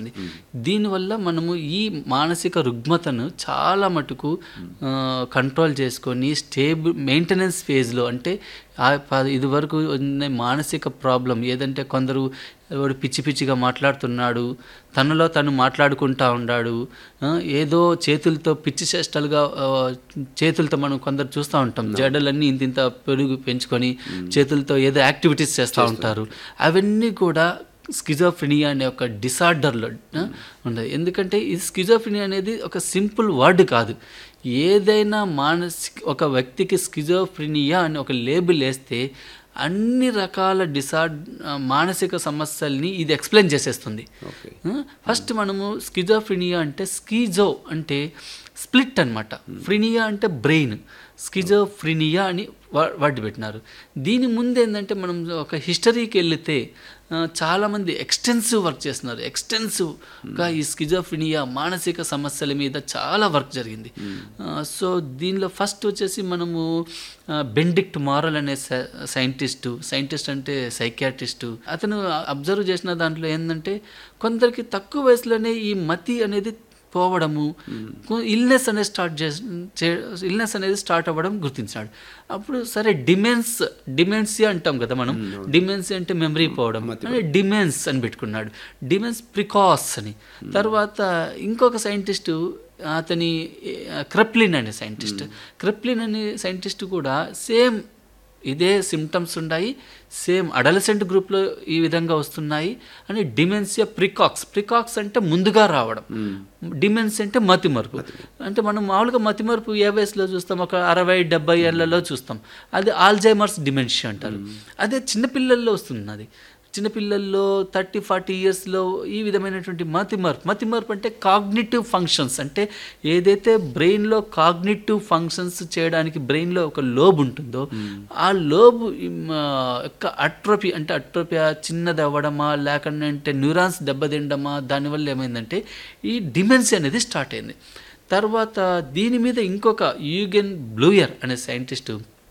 చేస్తుంది దీనివల్ల మనము ఈ మానసిక రుగ్మతను చాలా మటుకు ఆ, కంట్రోల్ చేసుకొని స్టేబుల్ మెయింటెనెన్స్ ఫేజ్లో అంటే ఆ ప- ఇదివరకు ఉన్న మానసిక ప్రాబ్లం ఏదంటే కొందరు వాడు పిచ్చి పిచ్చిగా మాట్లాడుతున్నాడు తనలో తను మాట్లాడుకుంటా ఉన్నాడు ఆ, ఏదో చేతులతో పిచ్చి చేష్టలుగా ఆ, చేతులతో మనం కొందరు చూస్తూ ఉంటాం జడలన్నీ ఇంత ఇంత పెరుగు పెంచుకొని చేతులతో ఏదో యాక్టివిటీస్ చేస్తూ ఉంటారు అవన్నీ కూడా స్కిజోఫ్రినియా అనే ఒక డిసార్డర్లో ఉండదు ఎందుకంటే ఈ స్కిజోఫ్రినియా అనేది ఒక సింపుల్ వర్డ్ కాదు ఏదైనా మానసిక ఒక వ్యక్తికి స్కిజోఫ్రినియా అని ఒక లేబుల్ వేస్తే అన్ని రకాల డిసార్డ్ మానసిక సమస్యల్ని ఇది ఎక్స్ప్లెయిన్ చేసేస్తుంది ఓకే ఫస్ట్ మనము స్కిజోఫ్రినియా అంటే స్కీజో అంటే స్ప్లిట్ అన్నమాట ఫ్రినియా అంటే బ్రెయిన్ స్కిజోఫ్రినియా అని వా- వర్డ్ పెట్టినారు దీని ముందు ఏంటంటే మనం ఒక హిస్టరీకి వెళితే ఆ, చాలామంది ఎక్స్టెన్సివ్ వర్క్ చేస్తున్నారు ఎక్స్టెన్సివ్గా ఈ స్కిజోఫ్రినియా మానసిక సమస్యల మీద చాలా వర్క్ జరిగింది ఆ, సో దీనిలో ఫస్ట్ వచ్చేసి మనము ఆ, బెండిక్ట్ మారల్ అనే సై- సైంటిస్టు సైంటిస్ట్ అంటే సైకియాట్రిస్టు అతను అబ్జర్వ్ చేసిన దాంట్లో ఏంటంటే కొందరికి తక్కువ వయసులోనే ఈ మతి అనేది పోవడము ఇల్నెస్ అనేది స్టార్ట్ చేసి ఇల్నెస్ అనేది స్టార్ట్ అవ్వడం గుర్తించాడు అప్పుడు సరే డిమెన్స్ డిమెన్సియా అంటాం కదా మనం డిమెన్సియా అంటే మెమరీ పోవడం అని డిమెన్స్ అని పెట్టుకున్నాడు డిమెన్స్ ప్రికాస్ అని తర్వాత ఇంకొక సైంటిస్టు అతని క్రెప్లిన్ అనే సైంటిస్ట్ క్రెప్లిన్ అనే సైంటిస్ట్ కూడా సేమ్ ఇదే సిమ్టమ్స్ ఉన్నాయి సేమ్ అడలసెంట్ గ్రూప్లో ఈ విధంగా వస్తున్నాయి అని డిమెన్సియా ప్రికాక్స్ ప్రికాక్స్ అంటే ముందుగా రావడం డిమెన్స్ అంటే మతిమరుపు అంటే మనం మామూలుగా మతిమరుపు ఏ వయసులో చూస్తాం ఒక అరవై డెబ్బై ఏళ్లలో చూస్తాం అది ఆల్జైమర్స్ డిమెన్షియా అంటారు అదే చిన్నపిల్లల్లో వస్తుంది అది చిన్నపిల్లల్లో థర్టీ ఫార్టీ ఇయర్స్లో ఈ విధమైనటువంటి మతిమర్పు మతిమర్పు అంటే కాగ్నిటివ్ ఫంక్షన్స్ అంటే ఏదైతే బ్రెయిన్లో కాగ్నిటివ్ ఫంక్షన్స్ చేయడానికి బ్రెయిన్లో ఒక లోబ్ ఉంటుందో ఆ లోబ్ యొక్క అట్రోపీ అంటే అట్రోపియా చిన్నది అవ్వడమా లేకుండా అంటే న్యూరాన్స్ దెబ్బతిండమా దానివల్ల ఏమైందంటే ఈ డిమెన్సీ అనేది స్టార్ట్ అయింది తర్వాత దీని మీద ఇంకొక యూగెన్ బ్లూయర్ అనే సైంటిస్టు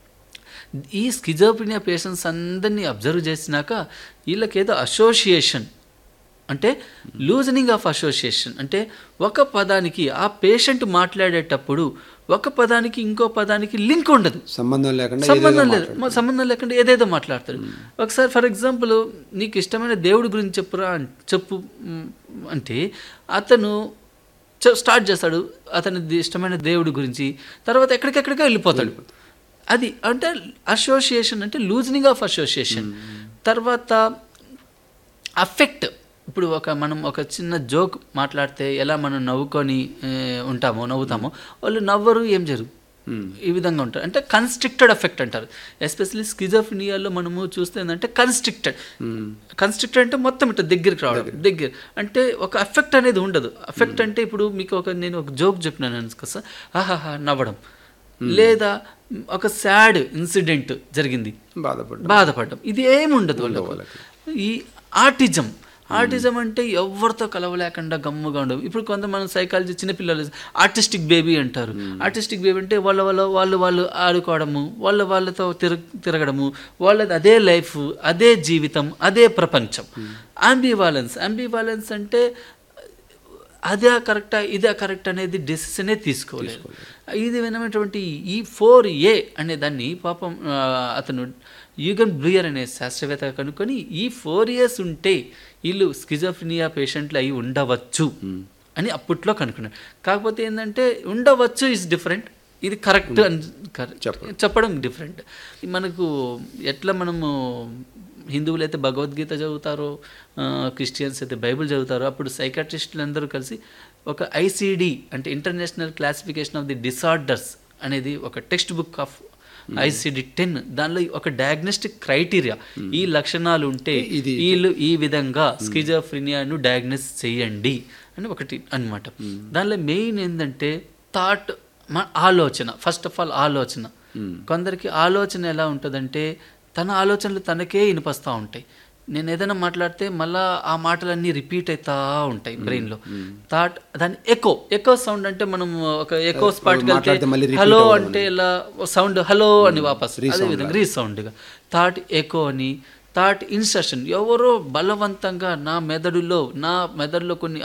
ఈ స్కిజోప్రినియా పేషెంట్స్ అందరినీ అబ్జర్వ్ చేసినాక వీళ్ళకేదో అసోసియేషన్ అంటే లూజనింగ్ ఆఫ్ అసోసియేషన్ అంటే ఒక పదానికి ఆ పేషెంట్ మాట్లాడేటప్పుడు ఒక పదానికి ఇంకో పదానికి లింక్ ఉండదు సంబంధం లేకుండా ఏదేదో సంబంధం లేదు మాట్లాడు. మా సంబంధం లేకుండా ఏదేదో మాట్లాడతాడు ఒకసారి ఫర్ ఎగ్జాంపుల్ నీకు ఇష్టమైన దేవుడి గురించి చెప్పురా అన్- చెప్పు మ్, అంటే అతను చె- స్టార్ట్ చేస్తాడు అతని ది- ఇష్టమైన దేవుడి గురించి తర్వాత ఎక్కడికెక్కడికో వెళ్ళిపోతాడు అది అంటే అసోసియేషన్ అంటే లూజనింగ్ ఆఫ్ అసోసియేషన్ తర్వాత అఫెక్ట్ ఇప్పుడు ఒక మనం ఒక చిన్న జోక్ మాట్లాడితే ఎలా మనం నవ్వుకొని ఏ, ఉంటామో నవ్వుతామో వాళ్ళు నవ్వరు ఏం జరుగు ఈ విధంగా ఉంటారు అంటే కన్స్ట్రిక్టెడ్ ఎఫెక్ట్ అంటారు ఎస్పెషల్లీ స్కిజోఫినియాలో మనము చూస్తే ఏంటంటే కన్స్ట్రిక్టెడ్ కన్స్ట్రిక్టెడ్ అంటే మొత్తం ఇట్లా దగ్గరికి రావడం దగ్గర అంటే ఒక ఎఫెక్ట్ అనేది ఉండదు ఎఫెక్ట్ అంటే ఇప్పుడు మీకు ఒక నేను ఒక జోక్ చెప్పినాను అనుకో సార్ ఆహాహా నవ్వడం లేదా ఒక సాడ్ ఇన్సిడెంట్ జరిగింది బాధపడ్డా బాధపడడం ఇది ఏమి ఉండదు వాళ్ళకు ఈ ఆర్టిజం ఆర్టిజం అంటే ఎవరితో కలవలేకుండా గమ్ముగా ఉండవు ఇప్పుడు కొంత మనం సైకాలజీ చిన్నపిల్లలు ఆర్టిస్టిక్ బేబీ అంటారు ఆర్టిస్టిక్ బేబీ అంటే వాళ్ళ వాళ్ళ వాళ్ళు వాళ్ళు ఆడుకోవడము వాళ్ళ వాళ్ళతో తిరగ తిరగడము వాళ్ళది అదే లైఫ్ అదే జీవితం అదే ప్రపంచం అంబివాలెన్స్ అంబివాలెన్స్ అంటే అదే కరెక్టా ఇదే కరెక్ట్ అనేది డెసిషనే తీసుకోలేదు ఇది వినమైనటువంటి ఈ ఫోర్ ఏ అనే దాన్ని పాపం ఆ, అతను యూగన్ బ్లూయర్ అనే శాస్త్రవేత్త కనుక్కొని ఈ ఫోర్ ఇయర్స్ ఉంటే వీళ్ళు స్కిజోఫ్రినియా పేషెంట్లు అయి ఉండవచ్చు అని అప్పట్లో కనుక్కున్నాడు కాకపోతే ఏంటంటే ఉండవచ్చు ఇస్ డిఫరెంట్ ఇది కరెక్ట్ అని కరె- చెప్పడం డిఫరెంట్ మనకు ఎట్లా మనము హిందువులు అయితే భగవద్గీత చదువుతారో ఆ, క్రిస్టియన్స్ అయితే బైబిల్ చదువుతారో అప్పుడు సైకాట్రిస్టులు అందరూ కలిసి ఒక ఐసిడి అంటే international classification of the disorders అనేది ఒక టెక్స్ట్ బుక్ ఆఫ్ ఐసిడి టెన్ దానిలో ఒక డయాగ్నోస్టిక్ క్రైటీరియా ఈ లక్షణాలు ఉంటే వీళ్ళు ఈ విధంగా స్కిజోఫ్రినియాను డయాగ్నోస్ చేయండి అని ఒకటి అన్నమాట దానిలో మెయిన్ ఏంటంటే థాట్ మన ఆలోచన ఫస్ట్ ఆఫ్ ఆల్ ఆలోచన కొందరికి ఆలోచన ఎలా ఉంటుందంటే తన ఆలోచనలు తనకే వినిపిస్తూ ఉంటాయి నేను ఏదైనా మాట్లాడితే మళ్ళా ఆ మాటలన్నీ రిపీట్ అవుతా ఉంటాయి బ్రెయిన్లో థాట్ దాని ఎకో ఎకో సౌండ్ అంటే మనం ఒక ఎకో స్పాట్కి మాట్లాడితే మళ్ళీ వెళ్తే repeat హలో అవ్వడం అంటే ఇలా సౌండ్ హలో అని వాపస్ అదే విధంగా రీసౌండ్గా థాట్ ఎకో అని థాట్ ఇన్సర్షన్ ఎవరో బలవంతంగా నా మెదడులో నా మెదడులో కొన్ని